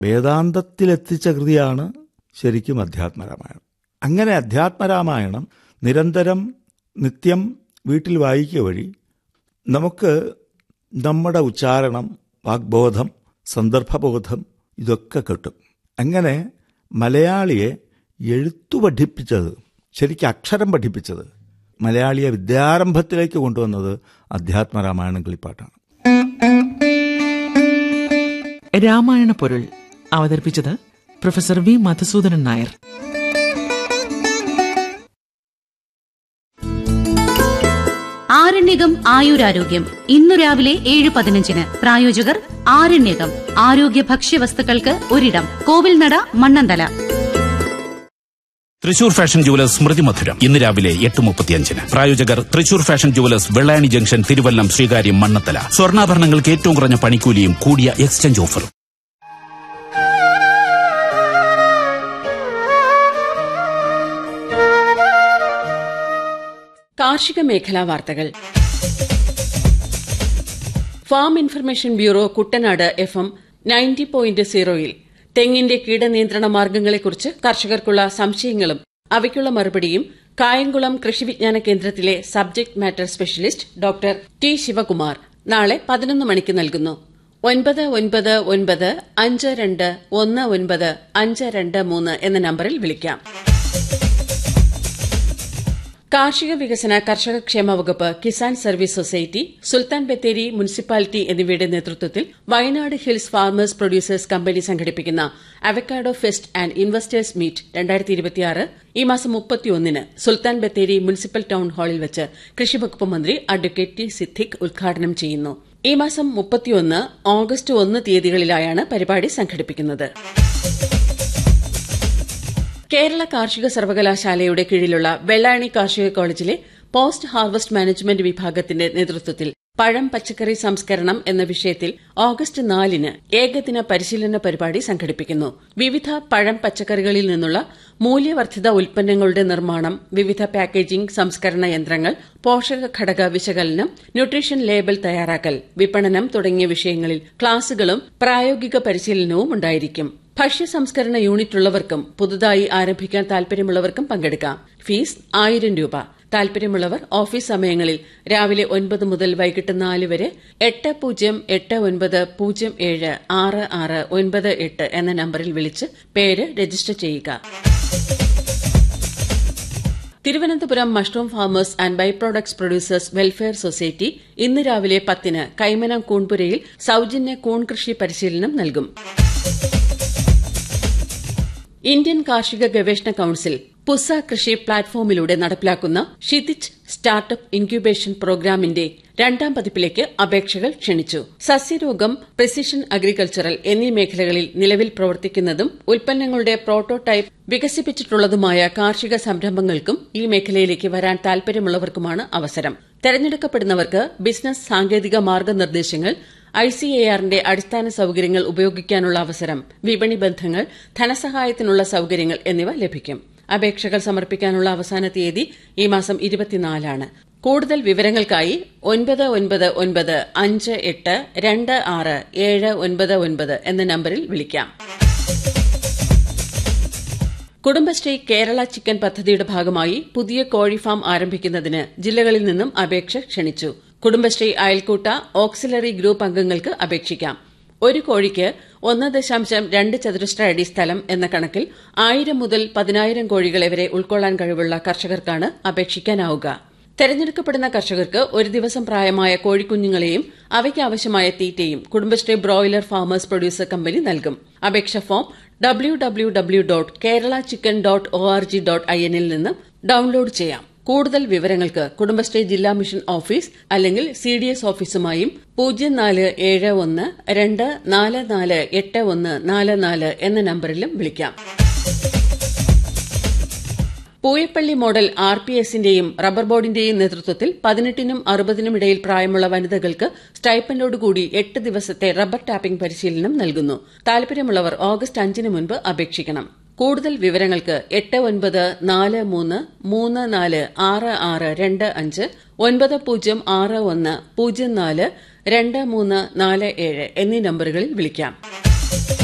വേദാന്തത്തിലെത്തിച്ച കൃതിയാണ് ശരിക്കും അധ്യാത്മരാമായണം അങ്ങനെ അധ്യാത്മരാമായണം നിരന്തരം നിത്യം വീട്ടിൽ വായിക്കുക വഴി നമുക്ക് നമ്മുടെ ഉച്ചാരണം വാഗ്ബോധം സന്ദർഭബോധം ഇതൊക്കെ കിട്ടും അങ്ങനെ മലയാളിയെ എഴുത്തു പഠിപ്പിച്ചത് ശരിക്കും അക്ഷരം പഠിപ്പിച്ചത് മലയാളിയെ വിദ്യാരംഭത്തിലേക്ക് കൊണ്ടുവന്നത് അധ്യാത്മരാമായണം കിളിപ്പാട്ടാണ് രാമായണ പൊരുൾ അവതരിപ്പിച്ചത് പ്രൊഫസർ വി മധുസൂദനൻ നായർ ആരണ്യകം ആയുരാരോഗ്യം ഇന്നു രാവിലെ ഏഴ് പതിനഞ്ചിന് പ്രായോജകർ ആരണ്യകം ആരോഗ്യ ഭക്ഷ്യവസ്തുക്കൾക്ക് ഒരിടം കോവിൽനട മണ്ണന്തല തൃശൂർ ഫാഷൻ ജുവലേഴ്സ് സ്മൃതി മധുരം ഇന്ന് രാവിലെ എട്ട് മുപ്പത്തിയഞ്ചിന് പ്രായോജകർ Thrissur fashion jewellers Vellayani junction Thiruvallam Sreekaryam Mannanthala സ്വർണ്ണാഭരണങ്ങൾക്ക് ഏറ്റവും കുറഞ്ഞ പണിക്കൂലിയും കൂടിയ എക്സ്ചേഞ്ച് ഓഫറും കാർഷിക മേഖലാ വാർത്തകൾ farm information bureau Kuttanad F M ninety point സീറോയിൽ തെങ്ങിന്റെ കീടനിയന്ത്രണ മാർഗങ്ങളെക്കുറിച്ച് കർഷകർക്കുള്ള സംശയങ്ങളും അവയ്ക്കുള്ള മറുപടിയും കായംകുളം കൃഷിവിജ്ഞാന കേന്ദ്രത്തിലെ subject matter specialist doctor T Sivakumar നാളെ പതിനൊന്ന് മണിക്ക് നൽകുന്നു ഒൻപത് ഒൻപത് ഒൻപത് അഞ്ച് രണ്ട് ഒന്ന് ഒൻപത് അഞ്ച് രണ്ട് മൂന്ന് എന്ന നമ്പറിൽ വിളിക്കാം കാർഷിക വികസന കർഷക ക്ഷേമ വകുപ്പ് Kisan service society Sulthan Bathery municipality എന്നിവയുടെ നേതൃത്വത്തിൽ Wayanad hills farmers producers company സംഘടിപ്പിക്കുന്ന avocado fest and investors meet രണ്ടായിരത്തി ഇരുപത്തിയാറ് ഈ മാസം മുപ്പത്തിയൊന്നിന് സുൽത്താൻ ബത്തേരി മുനിസിപ്പൽ ടൌൺ ഹാളിൽ വെച്ച് കൃഷിവകുപ്പ് മന്ത്രി അഡ്വക്കേറ്റ് ടി സിദ്ദിഖ് ഉദ്ഘാടനം ചെയ്യുന്നു ഈ മാസം മുപ്പത്തിയൊന്ന് ഓഗസ്റ്റ് ഒന്ന് തീയതികളിലായാണ് പരിപാടി സംഘടിപ്പിക്കുന്നത് കേരള കാർഷിക സർവകലാശാലയുടെ കീഴിലുള്ള വെള്ളായണി കാർഷിക കോളേജിലെ പോസ്റ്റ് ഹാർവസ്റ്റ് മാനേജ്മെന്റ് വിഭാഗത്തിന്റെ നേതൃത്വത്തിൽ പഴം പച്ചക്കറി സംസ്കരണം എന്ന വിഷയത്തിൽ ഓഗസ്റ്റ് നാലിന് ഏകദിന പരിശീലന പരിപാടി സംഘടിപ്പിക്കുന്നു വിവിധ പഴം പച്ചക്കറികളിൽ നിന്നുള്ള മൂല്യവർദ്ധിത ഉൽപ്പന്നങ്ങളുടെ നിർമ്മാണം വിവിധ പാക്കേജിംഗ് സംസ്കരണ യന്ത്രങ്ങൾ പോഷക ഘടക വിശകലനം ന്യൂട്രീഷൻ ലേബൽ തയ്യാറാക്കൽ വിപണനം തുടങ്ങിയ വിഷയങ്ങളിൽ ക്ലാസുകളും പ്രായോഗിക പരിശീലനവും ഉണ്ടായിരിക്കും ഭക്ഷ്യ സംസ്കരണ യൂണിറ്റ് ഉള്ളവർക്കും പുതുതായി ആരംഭിക്കാൻ താൽപര്യമുള്ളവർക്കും പങ്കെടുക്കാം ഫീസ് ആയിരം രൂപ താൽപര്യമുള്ളവർ ഓഫീസ് സമയങ്ങളിൽ രാവിലെ ഒൻപത് മുതൽ വൈകിട്ട് നാല് വരെ എട്ട് പൂജ്യം എട്ട് ഒൻപത് പൂജ്യം ഏഴ് ആറ് ആറ് ഒൻപത് എട്ട് എന്ന നമ്പറിൽ വിളിച്ച് പേര് രജിസ്റ്റർ ചെയ്യുക Thiruvananthapuram mushroom farmers and by products producers welfare society ഇന്ന് രാവിലെ പത്തിന് കൈമനം കൂൺപുരയിൽ സൌജന്യ കൂൺ കൃഷി പരിശീലനം നൽകും ഇന്ത്യൻ കാർഷിക ഗവേഷണ കൌൺസിൽ പുസ കൃഷി പ്ലാറ്റ്ഫോമിലൂടെ നടപ്പിലാക്കുന്ന ഷിതിജ് സ്റ്റാർട്ടപ്പ് ഇൻക്യുബേഷൻ പ്രോഗ്രാമിന്റെ രണ്ടാം പതിപ്പിലേക്ക് അപേക്ഷകൾ ക്ഷണിച്ചു സസ്യരോഗം പ്രിസിഷൻ അഗ്രികൾച്ചറൽ എന്നീ മേഖലകളിൽ നിലവിൽ പ്രവർത്തിക്കുന്നതും ഉൽപ്പന്നങ്ങളുടെ പ്രോട്ടോടൈപ്പ് വികസിപ്പിച്ചിട്ടുള്ളതുമായ കാർഷിക സംരംഭങ്ങൾക്കും ഈ മേഖലയിലേക്ക് വരാൻ താൽപര്യമുള്ളവർക്കുമാണ് അവസരം തെരഞ്ഞെടുക്കപ്പെടുന്നവർക്ക് ബിസിനസ് സാങ്കേതിക മാർഗനിർദ്ദേശങ്ങൾ ഐ സി എ ആറിന്റെ അടിസ്ഥാന സൌകര്യങ്ങൾ ഉപയോഗിക്കാനുള്ള അവസരം വിപണി ബന്ധങ്ങൾ ധനസഹായത്തിനുള്ള സൌകര്യങ്ങൾ എന്നിവ ലഭിക്കും അപേക്ഷകൾ സമർപ്പിക്കാനുള്ള അവസാന തീയതി ഈ മാസം ഇരുപത്തിനാലാണ് കൂടുതൽ വിവരങ്ങൾക്കായി ഒൻപത് ഒൻപത് ഒൻപത് അഞ്ച് എട്ട് രണ്ട് ആറ് ഏഴ് ഒൻപത് ഒൻപത് എന്ന നമ്പറിൽ വിളിക്കാം കുടുംബശ്രീ കേരള ചിക്കൻ പദ്ധതിയുടെ ഭാഗമായി പുതിയ കോഴി ഫാം ആരംഭിക്കുന്നതിന് ജില്ലകളിൽ നിന്നും അപേക്ഷ ക്ഷണിച്ചു കുടുംബശ്രീ അയൽക്കൂട്ട ഓക്സിലറി ഗ്രൂപ്പ് അംഗങ്ങൾക്ക് അപേക്ഷിക്കാം ഒരു കോഴിക്ക് ഒന്ന് ദശാംശം രണ്ട് ചതുരശ്ര അടി സ്ഥലം എന്ന കണക്കിൽ ആയിരം മുതൽ പതിനായിരം കോഴികളെ വരെ ഉൾക്കൊള്ളാൻ കഴിവുള്ള കർഷകർക്കാണ് അപേക്ഷിക്കാനാവുക തെരഞ്ഞെടുക്കപ്പെടുന്ന കർഷകർക്ക് ഒരു ദിവസം പ്രായമായ കോഴിക്കുഞ്ഞുങ്ങളെയും അവയ്ക്ക് ആവശ്യമായ തീറ്റയും Kudumbashree broiler farmers producer company നൽകും അപേക്ഷ form W W W dot Kerala chicken dot O R G dot I എന്നിൽ നിന്ന് ഡൌൺലോഡ് ചെയ്യാം കൂടുതൽ വിവരങ്ങൾക്ക് കുടുംബശ്രീ ജില്ലാ മിഷൻ ഓഫീസ് അല്ലെങ്കിൽ സി ഡി എസ് ഓഫീസുമായും പൂജ്യം നാല് ഏഴ് ഒന്ന് രണ്ട് നാല് നാല് എട്ട് ഒന്ന് നാല് നാല് എന്ന നമ്പറിലും വിളിക്കാം പൂയപ്പള്ളി മോഡൽ ആർ പി എസിന്റെയും റബ്ബർ ബോർഡിന്റെയും നേതൃത്വത്തിൽ പതിനെട്ടിനും അറുപതിനും ഇടയിൽ പ്രായമുള്ള വനിതകൾക്ക് സ്റ്റൈപ്പൻഡോടുകൂടി എട്ട് ദിവസത്തെ റബ്ബർ ടാപ്പിംഗ് പരിശീലനം നൽകുന്നു താൽപര്യമുള്ളവർ ഓഗസ്റ്റ് അഞ്ചിന് മുൻപ് അപേക്ഷിക്കണം കൂടുതൽ വിവരങ്ങൾക്ക് എട്ട് ഒൻപത് നാല് മൂന്ന് മൂന്ന് നാല് ആറ് ആറ് രണ്ട് അഞ്ച് ഒൻപത് പൂജ്യം ആറ് ഒന്ന് പൂജ്യം നാല് രണ്ട് മൂന്ന് നാല് ഏഴ് എന്നീ നമ്പറുകളിൽ വിളിക്കാം